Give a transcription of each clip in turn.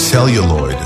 celluloid.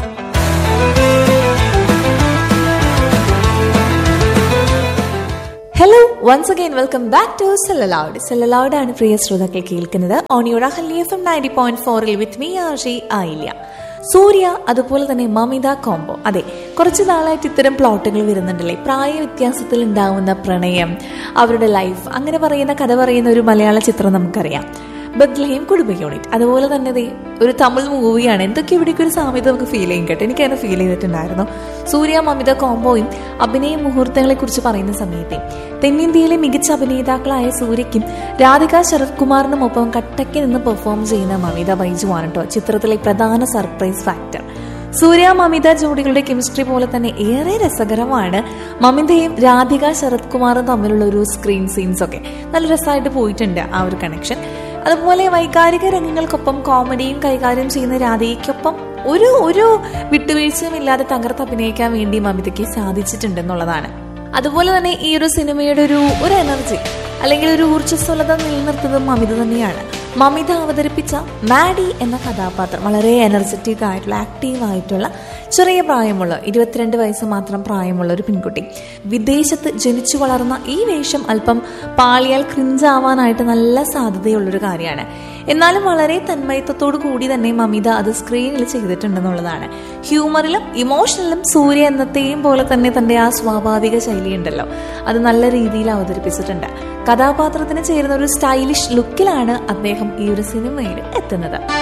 Hello once again welcome back to celluloid celluloid ആണ് പ്രിയ ശ്രോതാക്കൾ കേൾക്കുന്നത് on your Ahalya F M ninety point ഫോറിൽ വിത്ത് മീ ആർഷി ആയില്ല സൂര്യ അതുപോലെ തന്നെ മമിത കോംബോ അതെ കുറച്ച് നാളായിട്ട് ഇത്തരം പ്ലോട്ടുകൾ വരുന്നുണ്ടല്ലേ പ്രായ വ്യത്യാസത്തിൽ ഉണ്ടാവുന്ന പ്രണയം അവരുടെ ലൈഫ് അങ്ങനെ പറയുന്ന കഥ പറയുന്ന ഒരു മലയാള ചിത്രം നമുക്കറിയാം ബദ്ലഹീം കുടുംബ യൂണിറ്റ് അതുപോലെ തന്നെ ദേ ഒരു തമിഴ് മൂവിയാണ് എന്തൊക്കെ ഇവിടേക്ക് ഒരു സാമ്യത നമുക്ക് ഫീൽ ചെയ്യും കേട്ടോ എനിക്ക് അതിനെ ഫീൽ ചെയ്തിട്ടുണ്ടായിരുന്നു സൂര്യ മമിത കോംബോയും അഭിനയ മുഹൂർത്തങ്ങളെ കുറിച്ച് പറയുന്ന സമയത്തെ തെന്നിന്ത്യയിലെ മികച്ച അഭിനേതാക്കളായ സൂര്യയ്ക്കും രാധിക ശരത് കുമാറിനും ഒപ്പം കട്ടയ്ക്ക് നിന്ന് പെർഫോം ചെയ്യുന്ന മമിത ബൈജുവാണ് കേട്ടോ ചിത്രത്തിലെ പ്രധാന സർപ്രൈസ് ഫാക്ടർ സൂര്യ മമിത ജോഡികളുടെ കെമിസ്ട്രി പോലെ തന്നെ ഏറെ രസകരമാണ് മമിതയും രാധിക ശരത് കുമാറും തമ്മിലുള്ള ഒരു സ്ക്രീൻ സീൻസ് ഒക്കെ നല്ല രസമായിട്ട് പോയിട്ടുണ്ട് ആ ഒരു കണക്ഷൻ അതുപോലെ വൈകാരിക രംഗങ്ങൾക്കൊപ്പം കോമഡിയും കൈകാര്യം ചെയ്യുന്ന രാധികയ്ക്കൊപ്പം ഒരു ഒരു വിട്ടുവീഴ്ചയും ഇല്ലാതെ തകർത്ത് അഭിനയിക്കാൻ വേണ്ടി മമിതയ്ക്ക് സാധിച്ചിട്ടുണ്ടെന്നുള്ളതാണ് അതുപോലെ തന്നെ ഈ ഒരു സിനിമയുടെ ഒരു ഒരു എനർജി അല്ലെങ്കിൽ ഒരു ഊർജ്ജസ്വലത നിലനിർത്തുന്നത് മമിത തന്നെയാണ് മമിത അവതരിപ്പിച്ച മാഡി എന്ന കഥാപാത്രം വളരെ എനർജറ്റിക് ആയിട്ടുള്ള ആക്റ്റീവ് ആയിട്ടുള്ള ചെറിയ പ്രായമുള്ള ഇരുപത്തിരണ്ട് വയസ്സ് മാത്രം പ്രായമുള്ള ഒരു പെൺകുട്ടി വിദേശത്ത് ജനിച്ചു വളർന്ന ഈ വേഷം അല്പം പാളിയാൽ ക്രിഞ്ചാവാനായിട്ട് നല്ല സാധ്യതയുള്ളൊരു കാര്യമാണ് എന്നാലും വളരെ തന്മയത്വത്തോടു കൂടി തന്നെ മമിത അത് സ്ക്രീനിൽ ചെയ്തിട്ടുണ്ടെന്നുള്ളതാണ് ഹ്യൂമറിലും ഇമോഷണലും സൂര്യ എന്നത്തെയും പോലെ തന്നെ തന്റെ ആ സ്വാഭാവിക ശൈലി ഉണ്ടല്ലോ അത് നല്ല രീതിയിൽ അവതരിപ്പിച്ചിട്ടുണ്ട് കഥാപാത്രത്തിന് ചേരുന്ന ഒരു സ്റ്റൈലിഷ് ലുക്കിലാണ് അദ്ദേഹം ഈ ഒരു സിനിമയിൽ എത്തുന്നത്